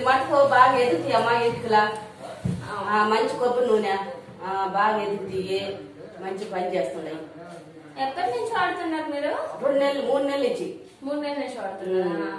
మటుకు బాగా ఎదుగుతాయమ్మా ఎంటుకలా ఆ, మంచి కొబ్బరి నూనె ఆ, బాగా ఎదుగుతాయి మంచి పని చేస్తున్నాయి ఎప్పటి నుంచి వాడుతున్నారు మీరు రెండు నెలలు మూడు నెలలు ఇచ్చి మూడు నెలల నుంచి వాడుతున్నారా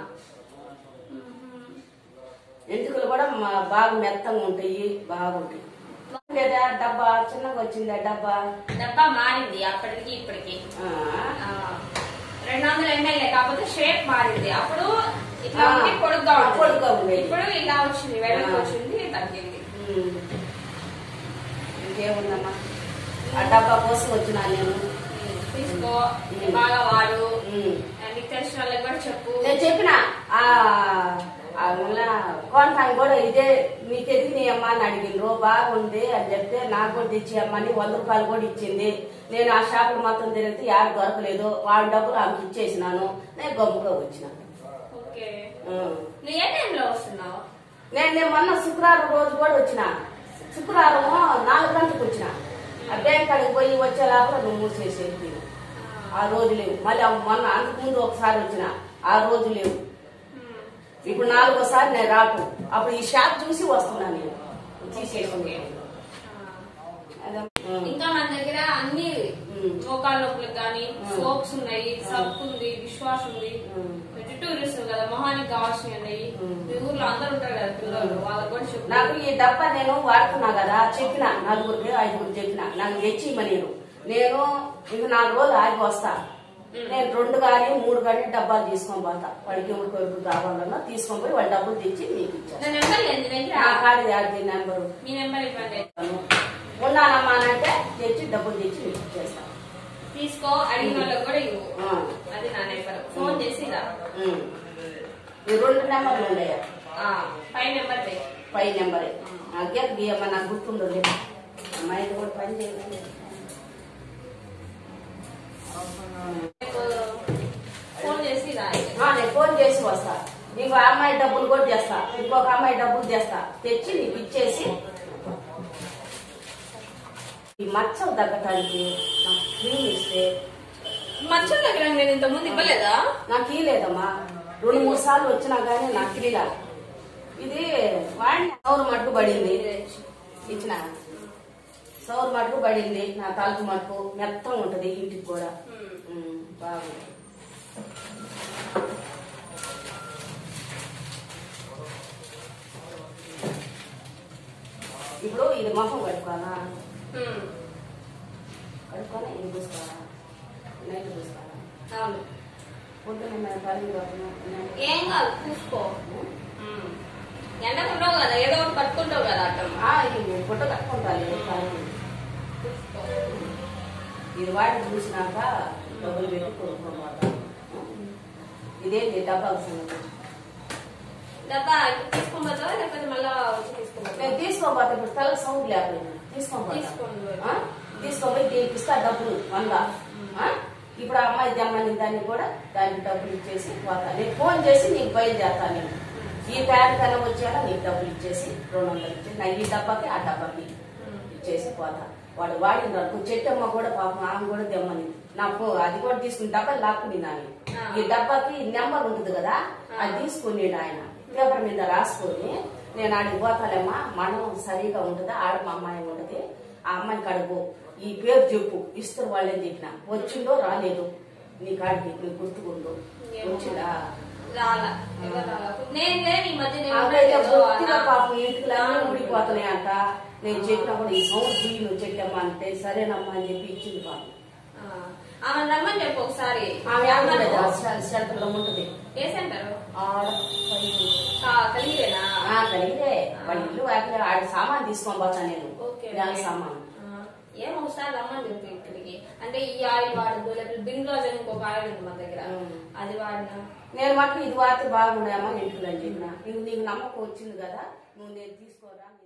ఎంటుకలు కూడా మా- బాగా మెత్తంగా ఉంటాయి బాగుంటాయి లేదా డబ్బా చిన్నగా వచ్చిందా డబ్బా డబ్బా మారింది అప్పటికి ఇప్పటికి ఆ, ఆ, రెండు వందల ఎంఎల్ఏ కాకపోతే షేప్ మారింది అప్పుడు ఇట్లా ఆ, ఉండి పొడుగ్గా ఆ, ఉంటుంది. పొడుగ్గా ఉండేది. ఇప్పుడు ఇలా వచ్చింది వెడల్పు ఆ. వచ్చింది తగ్గింది ఉమ్. ఇంకేముందమ్మా ఆ డబ్బా కోసం వచ్చినా నేను ఉమ్, తీసుకో ఉమ్. బాగా వాడు ఉమ్. ఆ, నీకు తెలిసిన వాళ్ళకి కూడా చెప్పు నేను చెప్పిన ఆ ఆ మళ్ళా కోంటాన్ని కూడా ఇదే మీకు ఎదిగిన అమ్మ అని అడిగిండ్రు బాగుంది అని చెప్తే నాకు కూడా తెచ్చి అమ్మని వంద రూపాయలు కూడా ఇచ్చింది నేను ఆ షాపులు మొత్తం తిరిగితే యారు దొరకలేదు వాళ్ళ డబ్బులు ఆమెకి ఇచ్చేసినాను నేను గమ్ముగా వచ్చిన ఓకే ఉం. నువ్వు ఏ టైంలో వస్తున్నావు నేను నేను మొన్న శుక్రవారం రోజు కూడా వచ్చిన శుక్రవారం నాలుగు గంటలకు వచ్చిన ఆ బ్యాంక్ కాడికి పోయి వచ్చే లోపల నువ్వు మూసేసి వెళ్ళిపోయావు. ఆ రోజు లేవు మళ్ళీ ఆ మొన్న అంతకు ముందు ఒకసారి వచ్చిన ఆ రోజు లేవు ఉమ్. ఇప్పుడు నాలుగోసారి నేను రాకు అప్పుడు ఈ షాప్ చూసి వస్తున్నా నేను తీసేసుకుని అదే. ఉం. ఇంకా మన దగ్గర అన్ని ఉమ్. మోకాళ్ళ నొప్పులకు కానీ ఉమ్. సోప్స్ ఉన్నాయి సబ్ ఉంది విశ్వాస్ ఉంది ఉమ్. టూరిస్ట్ కదా మొహానికి కావాల్సినవి ఉన్నాయి ఉమ్. మీ ఊర్లో అందరు ఉంటారు కదా పిల్లలు వాళ్ళకి కూడా చెప్పు నాకు ఈ డబ్బా నేను వాడుతున్నా కదా చెప్పిన నలుగురికి ఐదుగురు చెప్పిన నాకు తెచ్చిమని నేను నేను ఇంక నాలుగు రోజులు ఆగి వస్తా నేను రెండు కానీ మూడు కానీ డబ్బాలు తీసుకొని పోతా వాడికి ఎవరికి ఎవరికి కావాలన్నా తీసుకొని పోయి వాళ్ళ డబ్బులు తెచ్చి మీకు ఇచ్చాను నా నెంబర్ లేదు నీ దగ్గర నా కాడి అది నెంబరు మీ నెంబర్ ఇవ్వండి ఉన్నానమ్మా అని అంటే తెచ్చి డబ్బులు తెచ్చి మీకు ఇచ్చేస్తాను తీసుకో అడిగిన వాళ్ళకి కూడా ఇవ్వు ఆ. అది నా నెంబర్ ఫోన్ చేసి రా ఉమ్. ఈ రెండు నెంబర్లు ఉండయా ఆ, పై నెంబర్ చేయి పై నెంబరే నాకే బియ్యమ్మ నాకు గుర్తుండదు అమ్మాయి కూడా పని చేయలేదు రేపు ఫోన్ చేసి రా ఆ, నేను ఫోన్ చేసి వస్తా నీకు ఆ అమ్మాయి డబ్బులు కూడా చేస్తా ఇంకొక అమ్మాయి డబ్బులు చేస్తా తెచ్చి నీకు ఇచ్చేసి ఈ మచ్చలు తగ్గటానికి నాకు క్రీమ్ ఇస్తే మచ్చల దగ్గర నేను ఇంత ముందు ఇవ్వలేదా నాకు ఇలేదమ్మా రెండు మూడు సార్లు వచ్చినా కానీ నాకు ఇలా ఇది వాడిని సౌరు మట్టుకు పడింది ఇచ్చిన సౌరు మట్టుకు పడింది నా తలకు మట్టుకు మెత్తం ఉంటది ఇంటికి కూడా ఉమ్, బాగుంది ఇప్పుడు ఇది మొహం కట్టుకోవాలా ఉమ్. కట్టుకొని ఇది చూసుకోవాలా నైట్ చూసుకోవాలా అవును పొద్దున్న మేము పని ఏం కాదు చూసుకో ఉమ్. ఎండకు ఉండవు కదా ఏదో ఒకటి పట్టుకుంటావు కదా అట్టమ్మ ఇది పుట్ట కట్టుకుంటాను చూసుకో ఇది వాడి చూసినాక డబ్బులు పెట్టి కొనుక్కోమాట ఇదేంటి డబ్బా సంగతి డబ్బా ఇప్పుడు తీసుకోబోతావా లేకపోతే మళ్ళా వచ్చి తీసుకోబోతావా నేను తీసుకోపోతే ఇప్పుడు తల సౌండ్ లేకపోయింది తీసుకోపోతా తీసుకోండి. ఆ? తీసుకోపోయి దీనికి ఇస్తా డబ్బులు వంద ఆ? ఇప్పుడు ఆ అమ్మాయి తెమ్మని దాన్ని కూడా దానికి డబ్బులు ఇచ్చేసి పోతా నేను ఫోన్ చేసి నీకు బయలుదేరుతాను నేను ఈ టైం కన్నా వచ్చాక నీకు డబ్బులు ఇచ్చేసి రెండు వందలు ఇచ్చేసి నా ఈ డబ్బాకి ఆ డబ్బాకి ఇచ్చేసి పోతా వాడు వాడిన వరకు చెట్టమ్మ కూడా పాపం ఆమె కూడా తెమ్మని నా ఫో- అది కూడా తీసుకుని డబ్బా లాక్కుని నాని ఆ. ఈ డబ్బాకి నెంబర్ ఉంటుంది కదా అది తీసుకుని ఆయన పేపర్ మీద రాసుకొని నేను ఆడికి పోతాలేమ్మా మనం సరిగా ఉంటుందా ఆడ మా అమ్మాయి ఉంటది ఆ అమ్మాయిని కడుపు ఈ పేరు చెప్పు ఇస్తారు వాళ్ళని చెప్పిన వచ్చిందో రాలేదు నీ కాడికి నీకు గుర్తుకుందో ఏమో. వచ్చిందా రాలా ఎవరు రాలా. నేను లేని ఈ మధ్య నేను ఆవిడైతే ఉండలేదు. బొత్తిగా అన్న. పాపం ఇంటికి ఊడిపోతున్నాయి అంట నేను చెప్పినా కూడా ఈ సౌండ్ తీయి నువ్వు చెట్టమ్మా అంటే సరేనమ్మా అని చెప్పి ఇచ్చింది పాపం ఆ. ఆమె రమ్మని చెప్పు ఒకసారి ఆమె రమ్మను. సెంటర్ లో ఉంటుంది ఏ సెంటర్ ఆడ పైకి. కలిగిరేనా ఆ, కలిగితే వాళ్ళ ఇల్లు వాకిలి ఆడ సామాన్ తీసుకొని పోతా నేను ఓకే దాని సామాన్ ఆ. ఏం ఒకసారి రమ్మని చెప్పు ఇక్కడికి అంటే ఈ ఆయిల్ వాడదు లేకపోతే బింగ్లాజ్ అని ఇంకొక ఆయిల్ ఉంది మన దగ్గర ఉమ్. అది వాడినా నేను మటు ఇది వాడితే బాగుండేమో ఇంటికి అని చెప్పిన నీకు నీకు నమ్మకం వచ్చింది కదా నువ్వు నేను తీసుకోరా